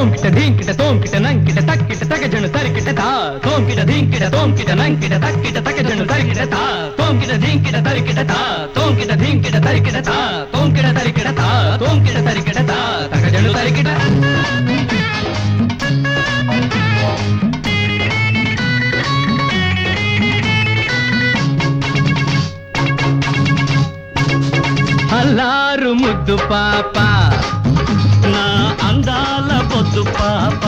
తోంకిట ధీంకిట తోంకిట నంకిట తక్కిట తగజను తరికిట తా తోంకిట ధీంకిట తోంకిట నంకిట తక్కిట తగజను తరికిట తా తోంకిట ధీంకిట తరికిట తా తోంకిట ధీంకిట తరికిట తా తోంకిట తరికిట తా తోంకిట తరికిట తా తగజను తరికిట అల్లారు ముద్దు పాప నా అందాల పొద్దు పాప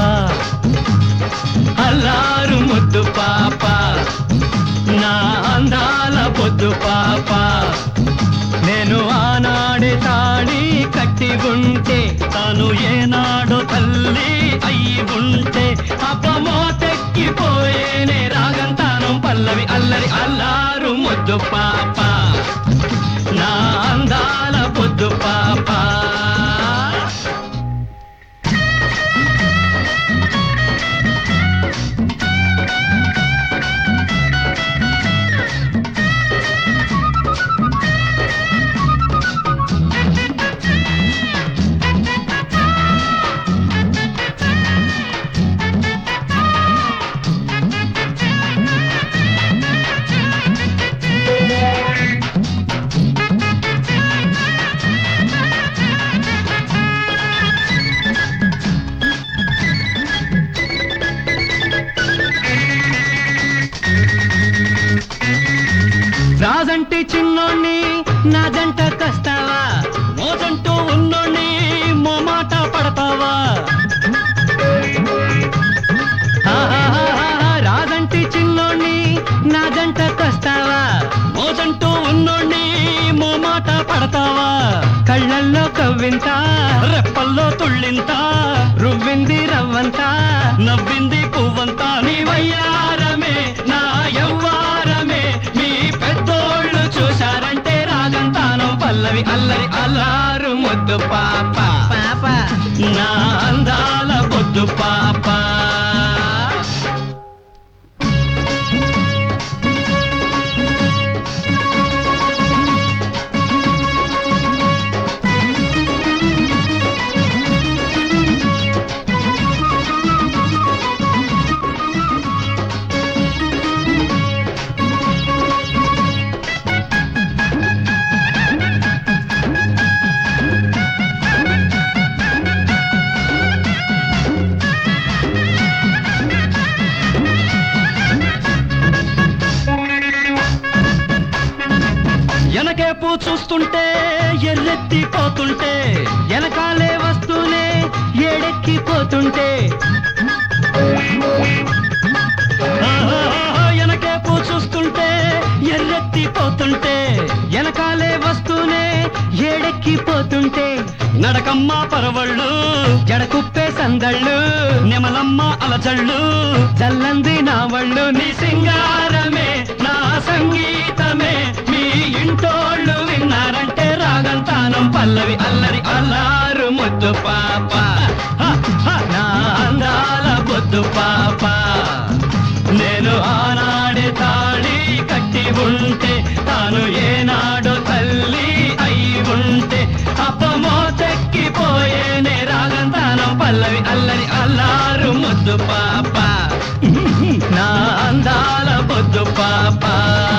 అల్లారు ముద్దు పాప నా అందాల పొద్దు పాప నేను ఆనాడే తాళి కట్టి ఉంటే తను ఏనాడో తల్లి అయి ఉంటే అబ్బమో తెక్కిపోయేనే రాగంతానం పల్లవి అల్లరి అల్లారు ముద్దు పాప నా అందాల పొద్దు పాప రాజంటే చిన్నోణ్ణి నా జంట కస్తావా మోజంటూ ఉన్నోణ్ణి మోమాట పడతావా ఆహాహాహా, రాజంటే చిన్నోణ్ణి నా జంట కస్తావా మోజంటూ ఉన్నోణ్ణి మోమాట పడతావా కళ్ళల్లో కవ్వింత రెప్పల్లో తుళ్ళింత రువ్వింది రవ్వంత నవ్వింది పువ్వంతా నీ వయ్యారమే నా యవ్వారమే మీ పెద్దోళ్ళు చూశారంటే రాగంతానం పల్లవి అల్లరి అల్లారు ముద్దు పాప పాప నా అందాల పొద్దు పాప వెనకేపు చూస్తుంటే ఎర్రెత్తిపోతుంటే వెనకాలే వస్తూనే ఏడెక్కిపోతుంటే ఆహాహా, వెనకేపు చూస్తుంటే ఎర్రెత్తిపోతుంటే వెనకాలే వస్తూనే ఏడెక్కిపోతుంటే నడకమ్మ పరవళ్ళు జడకుప్పే సందళ్ళు నెమలమ్మ అలచళ్ళు చల్లంది నా వళ్ళు నీ సింగారమే నా సంగీతమే మీ ఇంటోళ్ళు విన్నారంటే రాగంతానం పల్లవి అల్లరి అల్లారు ముద్దు పాప హ, హ, నా అందాల బొద్దు పాప నేను ఆనాడే తాళి కట్టి ఉంటే తాను ఏనాడు తల్లి అయి ఉంటే అప్పమో తెక్కిపోయేనే రాగంతానం పల్లవి అల్లరి అల్లారు ముద్దు పాప నా అందాల బొద్దు పాప